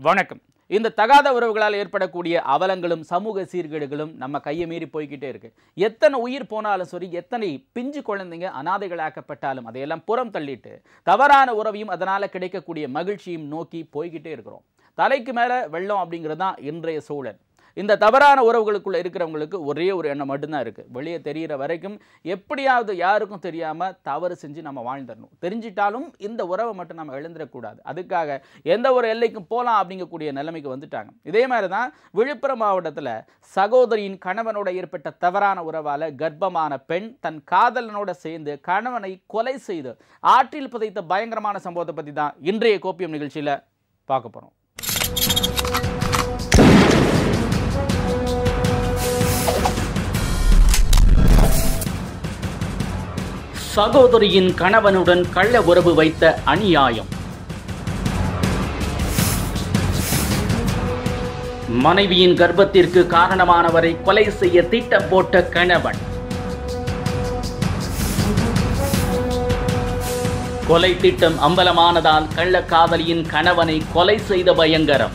வணக்கம் இந்த தகாத உறவுகளால் ஏற்படக்கூடிய அவலங்களும் சமூக சீர்கேடுகளும் நம்ம கையை மீறி போய்கிட்டே இருக்கு எத்தனை உயிர் போனாலும் சரி எத்தனை பிஞ்சு குழந்தைங்க அனாதைகளாக்கப்பட்டாலும் அதையெல்லாம் புறம் தள்ளிட்டு தவறான உறவையும் அதனால கிடைக்கக்கூடிய மகிழ்ச்சியும் நோக்கி போய்கிட்டே இருக்கிறோம் தலைக்கு மேல வெள்ளம் அப்படிங்கிறது தான் இன்றைய சூழல் இந்த தவறான உறவுகளுக்குள்ள இருக்கிறவங்களுக்கு ஒரே ஒரு எண்ணம் மட்டும்தான் இருக்கு வெளியே தெரிகிற வரைக்கும் எப்படியாவது யாருக்கும் தெரியாம தவறு செஞ்சு நம்ம வாழ்ந்துடணும் தெரிஞ்சிட்டாலும் இந்த உறவை மட்டும் நம்ம இழந்துடக்கூடாது அதுக்காக எந்த ஒரு எல்லைக்கும் போகலாம் அப்படிங்கக்கூடிய நிலைமைக்கு வந்துட்டாங்க இதே மாதிரி தான் விழுப்புரம் மாவட்டத்தில் சகோதரியின் கணவனோட ஏற்பட்ட தவறான உறவால கர்ப்பமான பெண் தன் காதலனோட சேர்ந்து கணவனை கொலை செய்து ஆற்றில் புதைத்த பயங்கரமான சம்பவத்தை பற்றி தான் இன்றைய கோப்பியம் நிகழ்ச்சியில் பார்க்க போகிறோம் சகோதரியின் கணவனுடன் கள்ள உறவு வைத்த அநியாயம் மனைவியின் கர்ப்பத்திற்கு காரணமானவரை கொலை செய்ய திட்டம் போட்ட கணவன் கொலை திட்டம் அம்பலமானதால் கள்ளக்காதலியின் கணவனை கொலை செய்த பயங்கரம்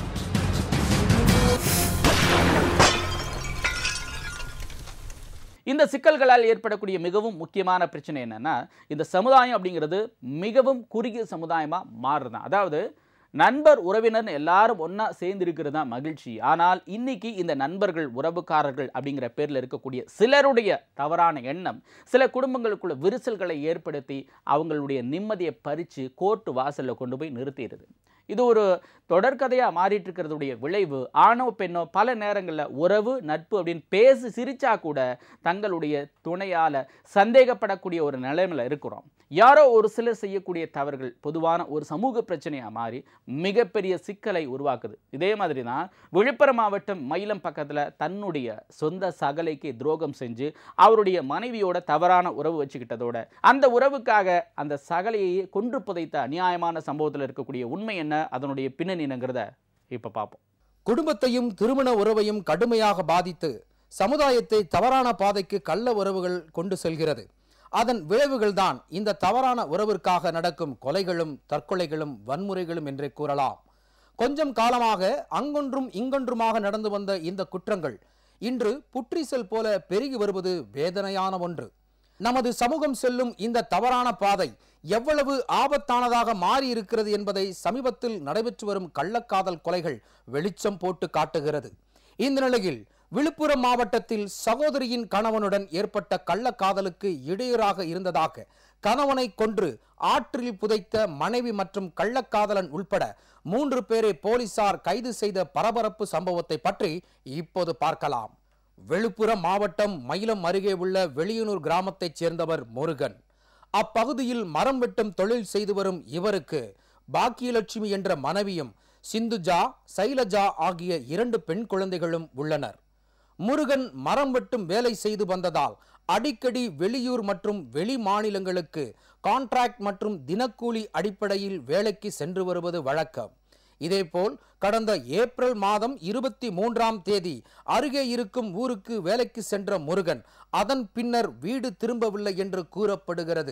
இந்த சிக்கல்களால் ஏற்படக்கூடிய மிகவும் முக்கியமான பிரச்சனை என்னன்னா இந்த சமுதாயம் அப்படிங்கிறது மிகவும் குறுகிய சமுதாயமாக மாறுதான் அதாவது நண்பர் உறவினர் எல்லாரும் ஒன்றா சேர்ந்து இருக்கிறது தான் மகிழ்ச்சி ஆனால் இன்னைக்கு இந்த நண்பர்கள் உறவுக்காரர்கள் அப்படிங்கிற பேரில் இருக்கக்கூடிய சிலருடைய தவறான எண்ணம் சில குடும்பங்களுக்குள்ள விரிசல்களை ஏற்படுத்தி அவங்களுடைய நிம்மதியை பறித்து கோர்ட்டு வாசலில் கொண்டு போய் நிறுத்திடுது இது ஒரு தொடர்கதையாக மாறிட்டு இருக்கிறதுடைய விளைவு ஆணோ பெண்ணோ பல நேரங்களில் உறவு நட்பு அப்படின்னு பேசி சிரிச்சா கூட தங்களுடைய துணையால் சந்தேகப்படக்கூடிய ஒரு நிலைமையில் இருக்கிறோம் யாரோ ஒரு சிலர் செய்யக்கூடிய தவறுகள் பொதுவான ஒரு சமூக பிரச்சனையாக மாறி மிகப்பெரிய சிக்கலை உருவாக்குது இதே மாதிரி தான் விழுப்புரம் மாவட்டம் மயிலம் பக்கத்தில் தன்னுடைய சொந்த சகலைக்கு துரோகம் செஞ்சு அவருடைய மனைவியோட தவறான உறவு வச்சுக்கிட்டதோட அந்த உறவுக்காக அந்த சகலையை கொன்று புதைத்த அநியாயமான சம்பவத்தில் இருக்கக்கூடிய உண்மை என்ன அதனுடைய பின்னணி என்னங்கிறத இப்போ பார்ப்போம் குடும்பத்தையும் திருமண உறவையும் கடுமையாக பாதித்து சமுதாயத்தை தவறான பாதைக்கு கள்ள உறவுகள் கொண்டு செல்கிறது அதன் விளைவுகள்தான் இந்த தவறான உறவிற்காக நடக்கும் கொலைகளும் தற்கொலைகளும் வன்முறைகளும் என்றே கூறலாம் கொஞ்சம் காலமாக அங்கொன்றும் இங்கொன்றுமாக நடந்து வந்த இந்த குற்றங்கள் இன்று புற்றீசல் போல பெருகி வருவது வேதனையான ஒன்று நமது சமூகம் செல்லும் இந்த தவறான பாதை எவ்வளவு ஆபத்தானதாக மாறி இருக்கிறது என்பதை சமீபத்தில் நடைபெற்று வரும் கள்ளக்காதல் கொலைகள் வெளிச்சம் போட்டு காட்டுகிறது இந்த நிலையில் விழுப்புரம் மாவட்டத்தில் சகோதரியின் கணவனுடன் ஏற்பட்ட கள்ளக்காதலுக்கு இடையூறாக இருந்ததாக கணவனை கொன்று ஆற்றில் புதைத்த மனைவி மற்றும் கள்ளக்காதலன் உள்பட மூன்று பேரை போலீசார் கைது செய்த பரபரப்பு சம்பவத்தை பற்றி இப்போது பார்க்கலாம் விழுப்புரம் மாவட்டம் மயிலம் அருகே உள்ள வெளியனூர் கிராமத்தைச் சேர்ந்தவர் முருகன் அப்பகுதியில் மரம் வெட்டும் தொழில் செய்து வரும் இவருக்கு பாக்கியலட்சுமி என்ற மனைவியும் சிந்துஜா சைலஜா ஆகிய இரண்டு பெண் குழந்தைகளும் உள்ளனர் முருகன் மரம் வெட்டும் வேலை செய்து வந்ததால் அடிக்கடி வெளியூர் மற்றும் வெளி மாநிலங்களுக்கு கான்ட்ராக்ட் மற்றும் தினக்கூலி அடிப்படையில் வேலைக்கு சென்று வருவது வழக்கம் இதேபோல் கடந்த ஏப்ரல் மாதம் இருபத்தி மூன்றாம் தேதி அருகே இருக்கும் ஊருக்கு வேலைக்கு சென்ற முருகன் அதன் பின்னர் வீடு திரும்பவில்லை என்று கூறப்படுகிறது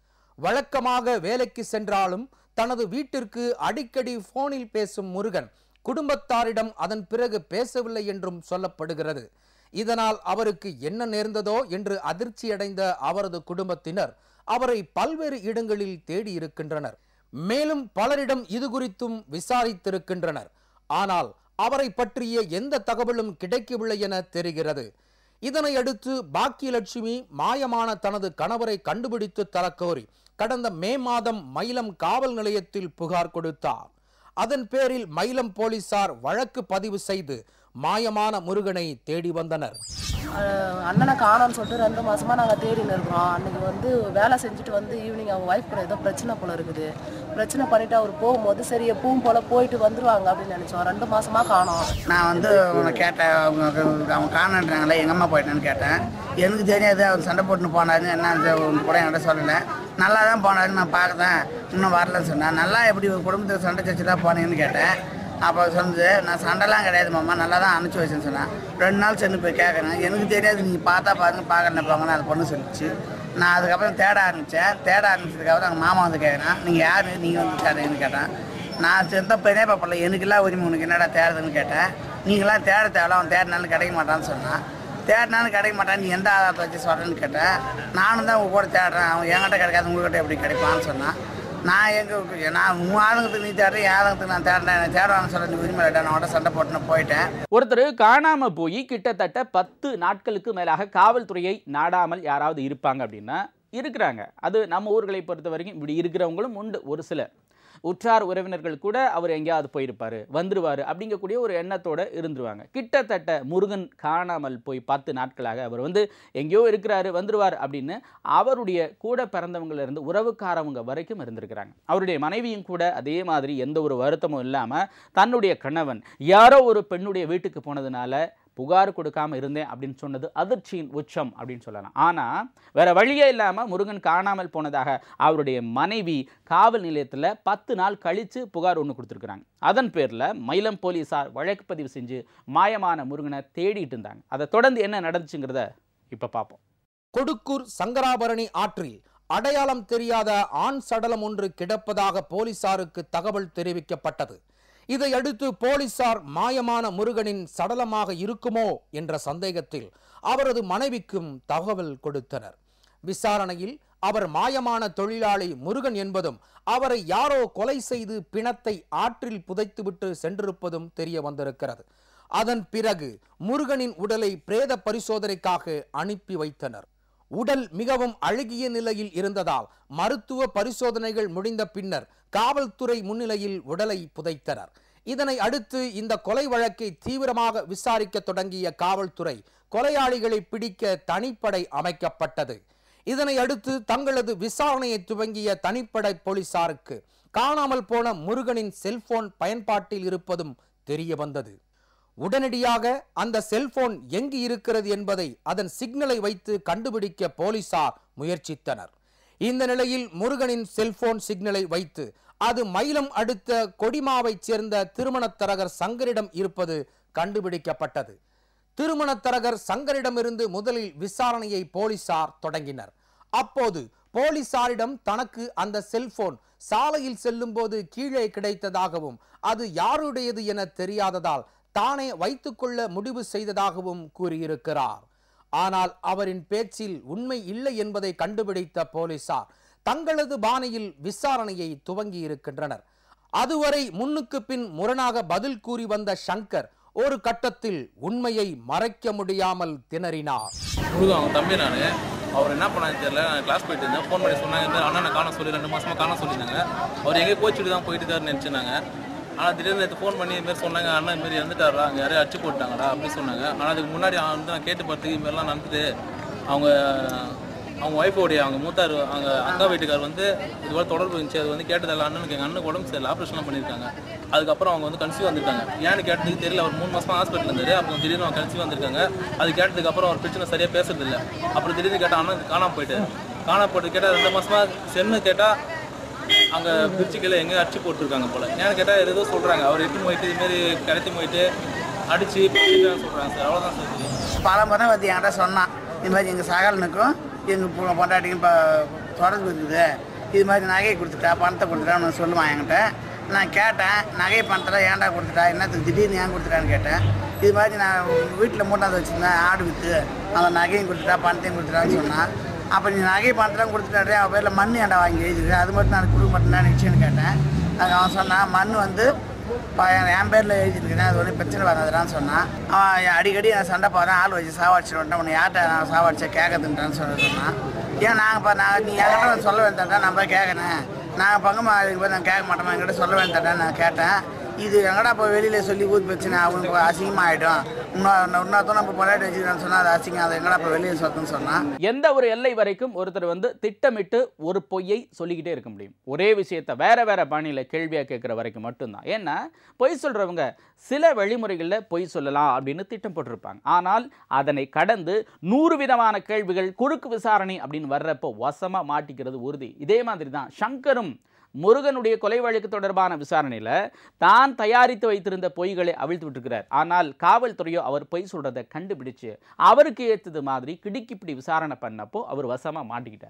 வழக்கமாக வேலைக்கு சென்றாலும் தனது வீட்டிற்கு அடிக்கடி போனில் பேசும் முருகன் குடும்பத்தாரிடம் அதன் பிறகு பேசவில்லை என்றும் சொல்லப்படுகிறது இதனால் அவருக்கு என்ன நேர்ந்ததோ என்று அதிர்ச்சியடைந்த அவரது குடும்பத்தினர் அவரை பல்வேறு இடங்களில் தேடி இருக்கின்றனர் மேலும் பலரிடம் இது குறித்தும் விசாரித்திருக்கின்றனர் ஆனால் அவரை பற்றிய எந்த தகவலும் கிடைக்கவில்லை என தெரிகிறது இதனை அடுத்து பாக்கியலட்சுமி மாயமான தனது கணவரை கண்டுபிடித்து தரக்கோரி கடந்த மே மாதம் மயிலம் காவல் நிலையத்தில் புகார் கொடுத்தார் அதன் பேரில் மயிலம் போலீசார் வழக்கு பதிவு செய்து மாயமான முருகனை தேடி வந்தனர் அஹ் அண்ணனை காணோம்னு சொல்லிட்டு ரெண்டு மாசமா நாங்கள் தேடின்னு இருக்கிறோம் அன்னைக்கு வந்து வேலை செஞ்சுட்டு வந்து ஈவினிங் அவங்க ஒய்ஃப் கூட ஏதோ பிரச்சனை போல இருக்குது பிரச்சனை பண்ணிட்டு அவர் போகும்போது சரி எப்பவும் போல போயிட்டு வந்துருவாங்க அப்படின்னு நினைச்சோம் ரெண்டு மாசமா காணோம் நான் வந்து உன்னை கேட்டேன் அவங்க அவன் காணன்றாங்களே எங்கள் அம்மா போயிட்டேன்னு கேட்டேன் எனக்கு தெரியாது அவர் சண்டை போட்டுன்னு போனாரு என்ன உன் கூட என்கிட்ட சொல்லலை நல்லா தான் போனாரு நான் பார்க்குறேன் இன்னும் வரலன்னு சொன்னேன் நல்லா எப்படி ஒரு குடும்பத்துக்கு சண்டை சச்சு தான் போனேன்னு கேட்டேன் அப்போ சொன்னது நான் சண்டைலாம் கிடையாது மாமா நல்லா தான் அனுப்பிச்சி வச்சேன்னு சொன்னேன் ரெண்டு நாள் சென்று போய் கேட்குறேன் எனக்கு தெரியாது நீங்கள் பார்த்தா பாருங்க பார்க்கணும் போங்கன்னு அந்த பொண்ணு சொல்லிச்சு நான் அதுக்கப்புறம் தேட ஆரம்பித்தேன் தேட ஆரம்பிச்சதுக்கப்புறம் எங்கள் மாமா வந்து கேட்குறேன் நீங்கள் யார் நீங்கள் வந்து கேட்டீங்கன்னு கேட்டேன் நான் செத்த பெரிய பாப்பல எனக்கெல்லாம் உரிமை உனக்கு என்னடா தேடுதுன்னு கேட்டேன் நீங்களாம் தேட தேவை அவன் தேடினாலும் கிடைக்க மாட்டான்னு சொன்னான் தேடினாலும் கிடைக்க மாட்டான் நீ எந்த ஆதாரத்தை வச்சு சொல்கிறேன்னு கேட்டேன் நானும் தான் உங்க கூட தேடுறேன் அவன் என்கிட்ட கிடைக்காது உங்ககிட்ட எப்படி கிடைப்பான்னு சொன்னான் நான் எங்கே நான் உன் ஆதங்கத்துக்கு நீ தேடுறேன் என் ஆதங்கத்துக்கு நான் தேடுறேன் என்னை தேடுவான்னு சொல்ல நீ உரிமை இல்லைடா நான் உடனே சண்டை போட்டுன்னு போயிட்டேன் ஒருத்தர் காணாம போய் கிட்டத்தட்ட பத்து நாட்களுக்கு மேலாக காவல்துறையை நாடாமல் யாராவது இருப்பாங்க அப்படின்னா இருக்கிறாங்க அது நம்ம ஊர்களை பொறுத்த வரைக்கும் இப்படி இருக்கிறவங்களும் உண்டு ஒரு சிலர் உற்றார் உறவினர்கள் கூட அவர் எங்கேயாவது போயிருப்பாரு வந்துருவாரு அப்படிங்கக்கூடிய ஒரு எண்ணத்தோட இருந்துருவாங்க கிட்டத்தட்ட முருகன் காணாமல் போய் பத்து நாட்களாக அவர் வந்து எங்கேயோ இருக்கிறாரு வந்துருவார் அப்படின்னு அவருடைய கூட பிறந்தவங்கல இருந்து உறவுக்காரவங்க வரைக்கும் இருந்திருக்கிறாங்க அவருடைய மனைவியும் கூட அதே மாதிரி எந்த ஒரு வருத்தமும் இல்லாமல் தன்னுடைய கணவன் யாரோ ஒரு பெண்ணுடைய வீட்டுக்கு போனதுனால புகார் கொடுக்காம இருந்தேன் அப்படின்னு சொன்னது அதிர்ச்சியின் உச்சம் அப்படின்னு சொல்லலாம் ஆனால் வேற வழியே இல்லாமல் முருகன் காணாமல் போனதாக அவருடைய மனைவி காவல் நிலையத்தில் பத்து நாள் கழித்து புகார் ஒன்று கொடுத்துருக்குறாங்க அதன் பேரில் மயிலம் போலீஸார் வழக்கு பதிவு செஞ்சு மாயமான முருகனை தேடிட்டு இருந்தாங்க அதை தொடர்ந்து என்ன நடந்துச்சுங்கிறத இப்போ பார்ப்போம் கொடுக்கூர் சங்கராபரணி ஆற்றில் அடையாளம் தெரியாத ஆண் சடலம் ஒன்று கிடப்பதாக போலீசாருக்கு தகவல் தெரிவிக்கப்பட்டது இதையடுத்து போலீசார் மாயமான முருகனின் சடலமாக இருக்குமோ என்ற சந்தேகத்தில் அவரது மனைவிக்கும் தகவல் கொடுத்தனர் விசாரணையில் அவர் மாயமான தொழிலாளி முருகன் என்பதும் அவரை யாரோ கொலை செய்து பிணத்தை ஆற்றில் புதைத்துவிட்டு சென்றிருப்பதும் தெரிய வந்திருக்கிறது அதன் பிறகு முருகனின் உடலை பிரேத பரிசோதனைக்காக அனுப்பி வைத்தனர் உடல் மிகவும் அழுகிய நிலையில் இருந்ததால் மருத்துவ பரிசோதனைகள் முடிந்த பின்னர் காவல்துறை முன்னிலையில் உடலை புதைத்தனர் இதனை அடுத்து இந்த கொலை வழக்கை தீவிரமாக விசாரிக்க தொடங்கிய காவல்துறை கொலையாளிகளை பிடிக்க தனிப்படை அமைக்கப்பட்டது இதனை அடுத்து தங்களது விசாரணையை துவங்கிய தனிப்படை போலீசாருக்கு காணாமல் போன முருகனின் செல்போன் பயன்பாட்டில் இருப்பதும் தெரிய வந்தது உடனடியாக அந்த செல்போன் எங்கு இருக்கிறது என்பதை அதன் சிக்னலை வைத்து கண்டுபிடிக்க போலீசார் முயற்சித்தனர் இந்த நிலையில் முருகனின் செல்போன் சிக்னலை வைத்து அது மயிலம் அடுத்த கொடிமாவைச் சேர்ந்த திருமணத்தரகர் சங்கரிடம் இருப்பது கண்டுபிடிக்கப்பட்டது திருமணத்தரகர் சங்கரிடமிருந்து முதலில் விசாரணையை போலீசார் தொடங்கினர் அப்போது போலீசாரிடம் தனக்கு அந்த செல்போன் சாலையில் செல்லும்போது கீழே கிடைத்ததாகவும் அது யாருடையது என தெரியாததால் தானே வைத்துக்கொள்ள முடிவு செய்ததாகவும் கூறியிருக்கிறார் ஆனால் அவரின் பேச்சில் உண்மை இல்லை என்பதை கண்டுபிடித்த போலீசார் தங்களது பாணியில் விசாரணையை துவங்கி இருக்கின்றனர் அதுவரை முன்னுக்கு பின் முரணாக பதில் கூறி வந்த சங்கர் ஒரு கட்டத்தில் உண்மையை மறைக்க முடியாமல் திணறினார் முருகன் அவங்க தம்பி நான் அவர் என்ன பண்ணான்னு தெரியல நான் கிளாஸ் போயிட்டு இருந்தேன் ஃபோன் பண்ணி சொன்னாங்க இந்த மாதிரி அண்ணனை காண சொல்லி ரெண்டு மாசமா காண சொல்லியிருந்தாங்க அவர் எங்கேயோ கோச்சிட்டு தான் போயிட்டு இருக்காருன்னு நினச்சினாங்க ஆனால் திடீர்னு நேற்று ஃபோன் பண்ணி இதுமாரி சொன்னாங்க அண்ணன் இதுமாரி இறந்துட்டாரா அங்கே யாரையும் அடிச்சு போட்டாங்கடா அப்படின்னு சொன்னாங்க ஆனால் அதுக்கு முன்னாடி அவன் வந்து நான் கேட்டு பார்த்துக்கு இதுமாரிலாம் நடந்துட்டு அவங்க அவங்க ஒய்ஃபோடைய அவங்க மூத்தார் அவங்க அக்கா வீட்டுக்கார் வந்து இது போல தொடர்பு இருந்துச்சு அது வந்து கேட்டதில்ல அண்ணனுக்கு எங்கள் அண்ணனுக்கு உடம்பு சரியில்லை ஆப்ரேஷன்லாம் பண்ணியிருக்காங்க அதுக்கப்புறம் அவங்க வந்து கன்சீவ் வந்திருக்காங்க ஏன்னு கேட்டதுக்கு தெரியல அவர் மூணு மாசமா ஹாஸ்பிட்டல் இருந்தாரு அப்போ திடீர்னு அவங்க கன்சீவ் வந்திருக்காங்க அது கேட்டதுக்கு அப்புறம் அவர் பிரச்சனை சரியா பேசுறது இல்ல அப்புறம் திடீர்னு கேட்டா அண்ணன் காணாம போயிட்டு காணாம போயிட்டு கேட்டா ரெண்டு மாசமா சென்னு கேட்டா அங்க பிரிட்ஜு கீழே எங்க அடிச்சு போட்டுருக்காங்க போல ஏன்னு கேட்டா ஏதோ சொல்றாங்க அவர் எட்டு போயிட்டு இது மாதிரி கடத்தி போயிட்டு அடிச்சு பிடிச்சிட்டான்னு சொல்றாங்க சார் அவ்வளவுதான் சார் தெரியும் பல முறை வந்து என்கிட்ட சொன்னான் இது மாதிரி எங்கள் சகலனுக்கும் எங்கள் பொண்டாட்டிக்கும் இப்போ தொடர்பு இருக்குது இது மாதிரி நகையை கொடுத்துட்டா பணத்தை கொடுத்துட்டான்னு சொல்லுவான் என்கிட்ட நான் கேட்டேன் நகை பணத்தில் ஏன்டா கொடுத்துட்டா என்னத்துக்கு திடீர்னு ஏன் கொடுத்துட்டான்னு கேட்டேன் இது மாதிரி நான் வீட்டில் மூட்டாந்து வச்சுருந்தேன் ஆடு விற்று அந்த நகையும் கொடுத்துட்டா பணத்தையும் கொடுத்துட்டான்னு சொன்னான் அப்போ நீ நகை பணத்தெல்லாம் கொடுத்துட்டாரு அவன் பேரில் மண் ஏன்டா வாங்கி எழுதிருக்கு அது மட்டும் நான் கொடுக்க மாட்டேன் நிச்சயம்னு கேட்டேன் அதுக்கு அவன் சொன்னான் மண் வந்து ப- என் பேரில் எழுதிருக்கேன் அது ஒன்றும் பிரச்சனை வராதுடான்னு சொன்னான் அவன் அடிக்கடி நான் சண்டை போகிறேன் ஆள் வச்சு சாவாடிச்சு வந்துட்டேன் உன்னை யார்கிட்ட நான் சாவாடிச்சா கேட்கறதுன்றான்னு சொல்லி சொன்னான் ஏன் நாங்கள் இப்போ நாங்கள் நீ என்கிட்ட வந்து சொல்ல வேண்டாம் நான் போய் கேட்கறேன் நாங்கள் பங்கம்மா இதுக்கு போய் நான் கேட்க மாட்டோமா என்கிட்ட சொல்ல வேண்டாம் நான் கேட்டேன் இது எங்கடா போய் வெளியில் சொல்லி ஊர் பிரச்சனை அவங்களுக்கு அசிங்கமாக ஆகிடும் இன்னொரு இன்னொருத்தவங்க நம்ம பொண்டாட்டி வச்சுக்கிறான்னு சொன்னால் அது அசிங்கம் அதை எங்கடா போய் வெளியில் சொத்துன்னு சொன்னான் எந்த ஒரு எல்லை வரைக்கும் ஒருத்தர் வந்து திட்டமிட்டு ஒரு பொய்யை சொல்லிக்கிட்டே இருக்க முடியும் ஒரே விஷயத்தை வேற வேற பாணியில் கேள்வியாக கேட்குற வரைக்கும் மட்டும்தான் ஏன்னா பொய் சொல்றவங்க சில வழிமுறைகளில் பொய் சொல்லலாம் அப்படின்னு திட்டம் போட்டிருப்பாங்க ஆனால் அதனை கடந்து நூறு விதமான கேள்விகள் குறுக்கு விசாரணை அப்படின்னு வர்றப்போ வசமாக மாட்டிக்கிறது உறுதி இதே மாதிரி தான் சங்கரும் முருகனுடைய கொலை வழக்கு தொடர்பான விசாரணையில் தான் தயாரித்து வைத்திருந்த பொய்களை அவிழ்த்து விட்டுருக்கிறார் ஆனால் காவல்துறையோ அவர் பொய் சொல்றதை கண்டுபிடிச்சு அவருக்கு ஏற்றது மாதிரி கிடுக்கிப்பிடி விசாரணை பண்ணப்போ அவர் வசமாக மாட்டிக்கிட்டார்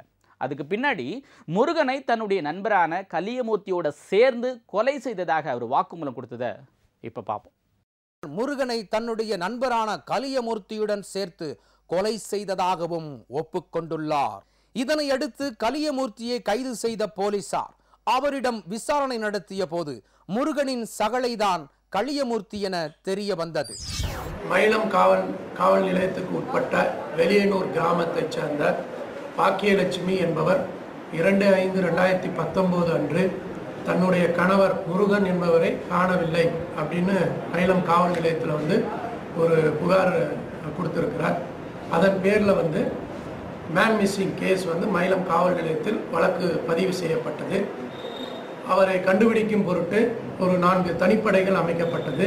அதுக்கு பின்னாடி முருகனை தன்னுடைய நண்பரான கலியமூர்த்தியோட சேர்ந்து கொலை செய்ததாக அவர் வாக்குமூலம் கொடுத்ததை இப்போ பார்ப்போம் முருகனை தன்னுடைய நண்பரான கலியமூர்த்தியுடன் சேர்த்து கொலை செய்ததாகவும் ஒப்புக்கொண்டுள்ளார் இதனை அடுத்து கலியமூர்த்தியை கைது செய்த போலீசார் அவரிடம் விசாரணை நடத்திய போது முருகனின் சகலைதான் களியமூர்த்தி என தெரிய வந்தது மயிலம் காவல் காவல் நிலையத்துக்கு உட்பட்ட வெளியனூர் கிராமத்தைச் சேர்ந்த பாக்கியலட்சுமி என்பவர் இரண்டு ஐந்து ரெண்டாயிரத்தி பத்தொம்போது அன்று தன்னுடைய கணவர் முருகன் என்பவரை காணவில்லை அப்படின்னு மயிலம் காவல் நிலையத்தில் வந்து ஒரு புகார் கொடுத்துருக்கிறார் அதன் பேரில் வந்து மேன் மிஸ்ஸிங் கேஸ் வந்து மயிலம் காவல் நிலையத்தில் வழக்கு பதிவு செய்யப்பட்டது அவரை கண்டுபிடிக்கும் பொருட்டு ஒரு நான்கு தனிப்படைகள் அமைக்கப்பட்டது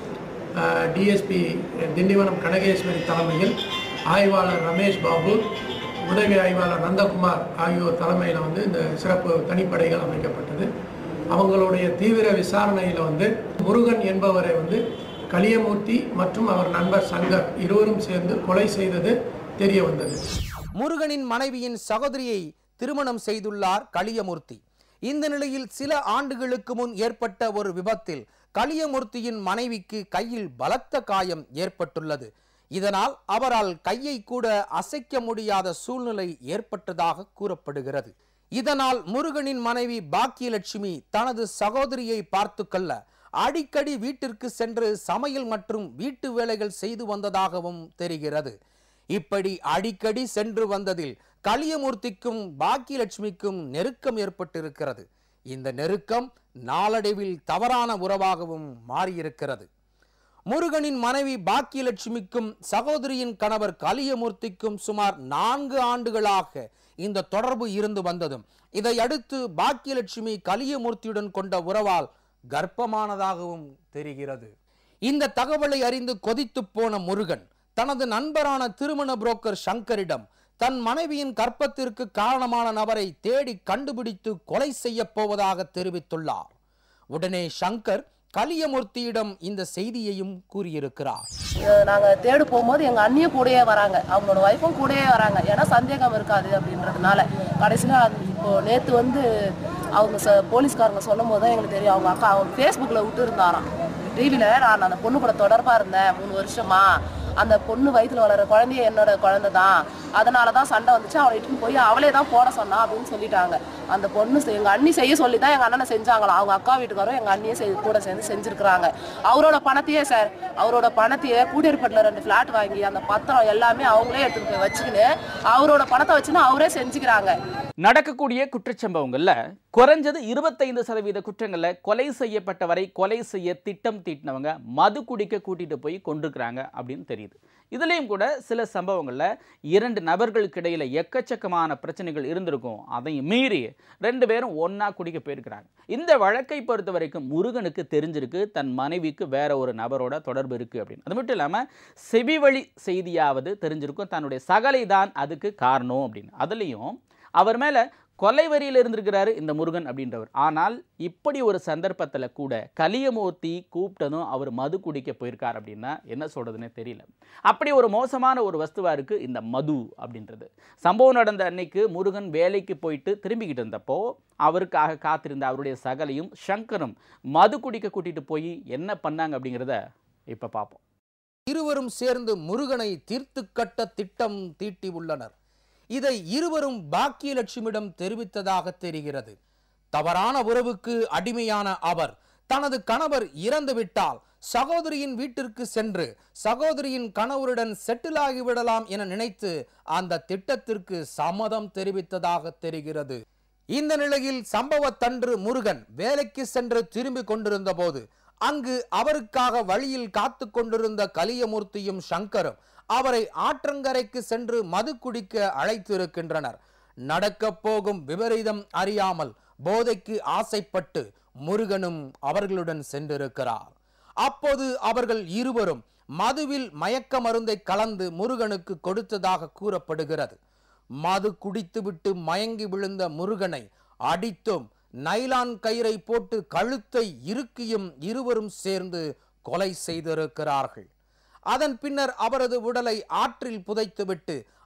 டிஎஸ்பி திண்டிவனம் கனகேஸ்வரி தலைமையில் ஆய்வாளர் ரமேஷ் பாபு உதவி ஆய்வாளர் நந்தகுமார் ஆகியோர் தலைமையில் வந்து இந்த சிறப்பு தனிப்படைகள் அமைக்கப்பட்டது அவங்களுடைய தீவிர விசாரணையில் வந்து முருகன் என்பவரை வந்து கலியமூர்த்தி மற்றும் அவர் நண்பர் சங்கர் இருவரும் சேர்ந்து கொலை செய்தது தெரிய வந்தது முருகனின் மனைவியின் சகோதரியை திருமணம் செய்துள்ளார் களியமூர்த்தி இந்த நிலையில் சில ஆண்டுகளுக்கு முன் ஏற்பட்ட ஒரு விபத்தில் களியமூர்த்தியின் மனைவிக்கு கையில் பலத்த காயம் ஏற்பட்டுள்ளது இதனால் அவரால் கையை கூட அசைக்க முடியாத சூழ்நிலை ஏற்பட்டதாக கூறப்படுகிறது இதனால் முருகனின் மனைவி பாக்கியலட்சுமி தனது சகோதரியை பார்த்து கொள்ள அடிக்கடி வீட்டிற்கு சென்று சமையல் மற்றும் வீட்டு வேலைகள் செய்து வந்ததாகவும் தெரிகிறது இப்படி அடிக்கடி சென்று வந்ததில் களியமூர்த்திக்கும் பாக்கியலட்சுமிக்கும் நெருக்கம் ஏற்பட்டிருக்கிறது இந்த நெருக்கம் நாளடைவில் தவறான உறவாகவும் மாறியிருக்கிறது முருகனின் மனைவி பாக்கியலட்சுமிக்கும் சகோதரியின் கணவர் கலியமூர்த்திக்கும் சுமார் நான்கு ஆண்டுகளாக இந்த தொடர்பு இருந்து வந்ததும் இதை அடுத்து பாக்கியலட்சுமி கலியமூர்த்தியுடன் கொண்ட உறவால் கர்ப்பமானதாகவும் தெரிகிறது இந்த தகவலை அறிந்து கொதித்துப் போன முருகன் தனது நண்பரான திருமண புரோக்கர் சங்கரிடம் தன் மனைவியின் கற்பத்திற்கு காரணமான நபரை தேடி கண்டுபிடித்து கொலை செய்யப் போவதாக தெரிவித்துள்ளார் உடனே சங்கர் கலியமூர்த்தியிடம் இந்த செய்தியையும் கூறியிருக்கிறார் அஹ் நாங்க தேடு போகும்போது எங்க அண்ணியும் கூடயே வராங்க அவங்களோட ஒய்ஃபும் கூடயே வராங்க ஏன்னா சந்தேகம் இருக்காது அப்படின்றதுனால கடைசியில் இப்போ நேத்து வந்து அவங்க ச போலீஸ்காரங்க சொல்லும் போது தான் எங்களுக்கு தெரியும் அவங்க அக்கா அவங்க ஃபேஸ்புக்கில் விட்டு இருந்தாராம் டிவியில் நான் அந்த பொண்ணு கூட தொடர்பாக இருந்தேன் மூணு வருஷமா அந்த பொண்ணு வயித்துல வளர குழந்தைய என்னோட குழந்தை தான் அதனால தான் சண்டை வந்துச்சு அவளை இட்டுன்னு போய் அவளே தான் போட சொன்னா அப்படின்னு சொல்லிட்டாங்க அந்த பொண்ணு செ- எங்க அண்ணி செய்ய சொல்லி தான் எங்க அண்ணனை செஞ்சாங்களாம் அவங்க அக்கா வீட்டுக்காரும் எங்க அண்ணியே செய் கூட சேர்ந்து செஞ்சிருக்கிறாங்க அவரோட பணத்தையே சார் அவரோட பணத்தையே கூடியிருப்பட்டில் ரெண்டு ஃப்ளாட் வாங்கி அந்த பத்திரம் எல்லாமே அவங்களே எடுத்துட்டு போய் வச்சுக்கின்னு அவரோட பணத்தை வச்சுன்னு அவரே செஞ்சுக்கிறாங்க நடக்கக்கூடிய குற்றச்சம்பவங்கள்ல குறைஞ்சது இருபத்தைந்து சதவீத குற்றங்கள்ல கொலை செய்யப்பட்டவரை கொலை செய்ய திட்டம் தீட்டினவங்க மது குடிக்க கூட்டிட்டு போய் கொண்டிருக்கிறாங்க அப்படின்னு தெரியுது இதுலேயும் கூட சில சம்பவங்கள்ல இரண்டு நபர்களுக்கு இடையில எக்கச்சக்கமான பிரச்சனைகள் இருந்திருக்கும் அதையும் மீறி ரெண்டு பேரும் ஒண்ணா குடிக்க போயிருக்கிறாங்க இந்த வழக்கை பொறுத்த வரைக்கும் முருகனுக்கு தெரிஞ்சிருக்கு தன் மனைவிக்கு வேற ஒரு நபரோட தொடர்பு இருக்கு அப்படின்னு அது மட்டும் இல்லாம செவிவழி செய்தியாவது தெரிஞ்சிருக்கும் தன்னுடைய சகலை தான் அதுக்கு காரணம் அப்படின்னு அதுலேயும் அவர் மேலே கொலை வரியில் இருந்திருக்கிறாரு இந்த முருகன் அப்படின்றவர் ஆனால் இப்படி ஒரு சந்தர்ப்பத்தில் கூட கலியமூர்த்தி கூப்பிட்டதும் அவர் மது குடிக்க போயிருக்கார் அப்படின்னா என்ன சொல்கிறதுனே தெரியல அப்படி ஒரு மோசமான ஒரு வஸ்துவாக இருக்குது இந்த மது அப்படின்றது சம்பவம் நடந்த அன்னைக்கு முருகன் வேலைக்கு போயிட்டு திரும்பிக்கிட்டு இருந்தப்போ அவருக்காக காத்திருந்த அவருடைய சகலையும் சங்கரும் மது குடிக்க கூட்டிகிட்டு போய் என்ன பண்ணாங்க அப்படிங்கிறத இப்போ பார்ப்போம் இருவரும் சேர்ந்து முருகனை தீர்த்து கட்ட திட்டம் தீட்டி உள்ளனர் இதை இருவரும் பாக்கியலட்சுமியிடம் தெரிவித்ததாக தெரிகிறது தவறான உறவுக்கு அடிமையான அவர் தனது கணவர் இறந்துவிட்டால் சகோதரியின் வீட்டிற்கு சென்று சகோதரியின் கணவருடன் செட்டில் ஆகிவிடலாம் என நினைத்து அந்த திட்டத்திற்கு சம்மதம் தெரிவித்ததாக தெரிகிறது இந்த நிலையில் சம்பவத்தன்று முருகன் வேலைக்கு சென்று திரும்பி கொண்டிருந்த போது அங்கு அவருக்காக வழியில் காத்து கொண்டிருந்த கலியமூர்த்தியும் சங்கரும் அவரை ஆற்றங்கரைக்கு சென்று மது குடிக்க அழைத்திருக்கின்றனர் நடக்கப் போகும் விபரீதம் அறியாமல் போதைக்கு ஆசைப்பட்டு முருகனும் அவர்களுடன் சென்றிருக்கிறார் அப்போது அவர்கள் இருவரும் மதுவில் மயக்க மருந்தை கலந்து முருகனுக்கு கொடுத்ததாக கூறப்படுகிறது மது குடித்துவிட்டு மயங்கி விழுந்த முருகனை அடித்தும் நைலான் கயிறை போட்டு கழுத்தை இறுக்கியும் இருவரும் சேர்ந்து கொலை செய்திருக்கிறார்கள் அதன் பின்னர் அவரது உடலை ஆற்றில் புதைத்துவிட்டு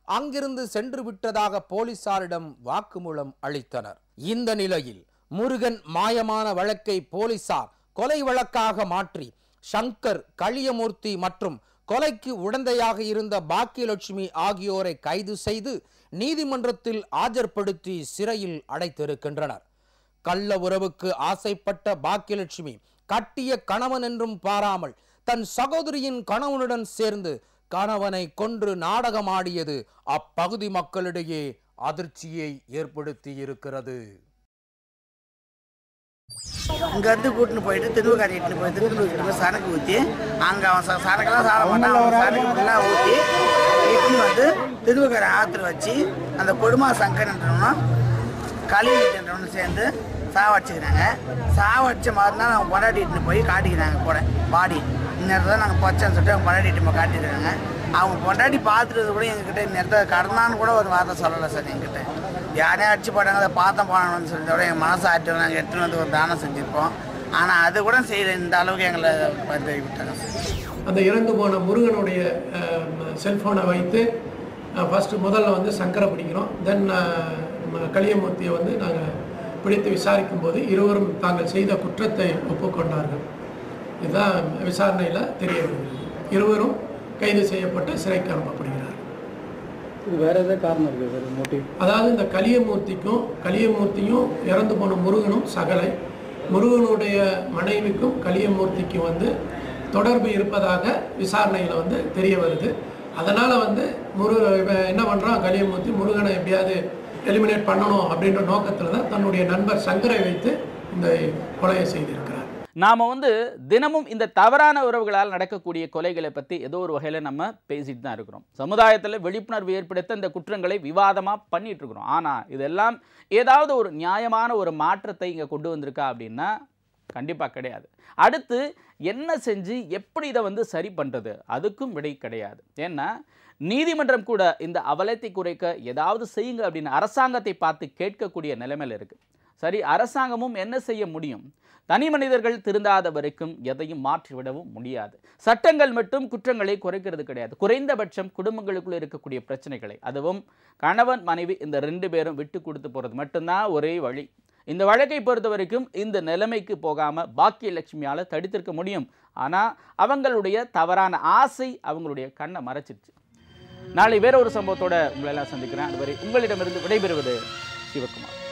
அங்கிருந்து சென்று விட்டதாக போலீசாரிடம் வாக்குமூலம் அளித்தனர் இந்த நிலையில் முருகன் மாயமான வழக்கை போலீசார் கொலை வழக்காக மாற்றி சங்கர் களியமூர்த்தி மற்றும் கொலைக்கு உடந்தையாக இருந்த பாக்கியலட்சுமி ஆகியோரை கைது செய்து நீதிமன்றத்தில் ஆஜர்படுத்தி சிறையில் அடைத்திருக்கின்றனர் கள்ள உறவுக்கு ஆசைப்பட்ட பாக்கியலட்சுமி கட்டிய கணவன் என்றும் பாராமல் தன் சகோதரியின் கணவனுடன் சேர்ந்து கணவனை கொன்று நாடகமாடியது அப்பகுதி மக்களிடையே அதிர்ச்சியை ஏற்படுத்தி இருக்கிறது இங்கேருந்து கூட்டின்னு போயிட்டு திருவக்காரி இட்டுன்னு போய் திருவள்ளூர் போய் சரக்கு ஊற்றி அங்கே அவன் ச- சரக்கெல்லாம் சாட மாட்டான் அவன் சரக்கு ஃபுல்லாக ஊற்றி இட்டுன்னு வந்து திருவக்காரி ஆற்றுல வச்சு அந்த கொடுமா சங்கரன்றவனும் களின்றவனும் சேர்ந்து சாவடிச்சுக்கிறாங்க சாவடிச்ச மறுநாள் அவங்க பொண்டாட்டி இட்டுன்னு போய் காட்டிக்கிறாங்க கூட பாடி இந்நேரத்தில் தான் நாங்கள் பச்சைன்னு சொல்லிட்டு அவங்க பொண்டாட்டி இட்டு போய் காட்டிடுறாங்க அவங்க பொண்டாட்டி பார்த்துட்டு கூட எங்ககிட்ட இந்நேரத்தை கடனான்னு கூட ஒரு வார்த்தை சொல்லலை சார் எங்கிட்ட யாரையும் அடிச்சு போட்டாங்க அதை பார்த்தோம் போனோம்னு சொல்லிட்டு கூட எங்கள் மனசை ஆட்டி நாங்கள் எடுத்துன்னு வந்து ஒரு தானம் செஞ்சுருப்போம் ஆனால் அது கூட செய்யல இந்த அளவுக்கு எங்களை வந்து விட்டாங்க சார் அந்த இறந்து போன முருகனுடைய செல்ஃபோனை வைத்து ஃபஸ்ட்டு முதல்ல வந்து சங்கரை பிடிக்கிறோம் தென் களியமூர்த்தியை வந்து நாங்கள் பிடித்து விசாரிக்கும் போது இருவரும் தாங்கள் செய்த குற்றத்தை ஒப்புக்கொண்டார்கள் இதுதான் விசாரணையில் தெரிய வருகிறது இருவரும் கைது செய்யப்பட்டு சிறைக்கு அனுப்பப்படுகிறார்கள் இது வேற ஏதாவது காரணம் இருக்குது சார் மோட்டிவ் அதாவது இந்த கலியமூர்த்திக்கும் கலியமூர்த்தியும் இறந்து போன முருகனும் சகலை முருகனுடைய மனைவிக்கும் கலியமூர்த்திக்கும் வந்து தொடர்பு இருப்பதாக விசாரணையில் வந்து தெரிய வருது அதனால் வந்து முரு இவன் என்ன பண்ணுறான் கலியமூர்த்தி முருகனை எப்படியாவது எலிமினேட் பண்ணணும் அப்படின்ற நோக்கத்தில் தான் தன்னுடைய நண்பர் சங்கரை வைத்து இந்த கொலையை செய்திருக்கிறார் நாம வந்து தினமும் இந்த தவறான உறவுகளால் நடக்கக்கூடிய கொலைகளை பற்றி ஏதோ ஒரு வகையில் நம்ம பேசிட்டு தான் இருக்கிறோம் சமுதாயத்தில் விழிப்புணர்வு ஏற்படுத்த இந்த குற்றங்களை விவாதமாக பண்ணிட்டு இருக்கிறோம் ஆனால் இதெல்லாம் ஏதாவது ஒரு நியாயமான ஒரு மாற்றத்தை இங்கே கொண்டு வந்திருக்கா அப்படின்னா கண்டிப்பாக கிடையாது அடுத்து என்ன செஞ்சு எப்படி இதை வந்து சரி பண்ணுறது அதுக்கும் விடை கிடையாது ஏன்னா நீதிமன்றம் கூட இந்த அவலத்தை குறைக்க ஏதாவது செய்யுங்க அப்படின்னு அரசாங்கத்தை பார்த்து கேட்கக்கூடிய நிலைமையில் இருக்குது சரி அரசாங்கமும் என்ன செய்ய முடியும் தனி மனிதர்கள் திருந்தாத வரைக்கும் எதையும் மாற்றிவிடவும் முடியாது சட்டங்கள் மட்டும் குற்றங்களை குறைக்கிறது கிடையாது குறைந்தபட்சம் குடும்பங்களுக்குள்ள இருக்கக்கூடிய பிரச்சனைகளை அதுவும் கணவன் மனைவி இந்த ரெண்டு பேரும் விட்டு கொடுத்து போகிறது மட்டும்தான் ஒரே வழி இந்த வழக்கை பொறுத்த வரைக்கும் இந்த நிலைமைக்கு போகாமல் பாக்கியலட்சுமியால் தடுத்திருக்க முடியும் ஆனால் அவங்களுடைய தவறான ஆசை அவங்களுடைய கண்ணை மறைச்சிருச்சு நாளை வேற ஒரு சம்பவத்தோட உங்களை எல்லாம் சந்திக்கிறேன் அதுவரை உங்களிடமிருந்து விடைபெறுவது சிவகுமார்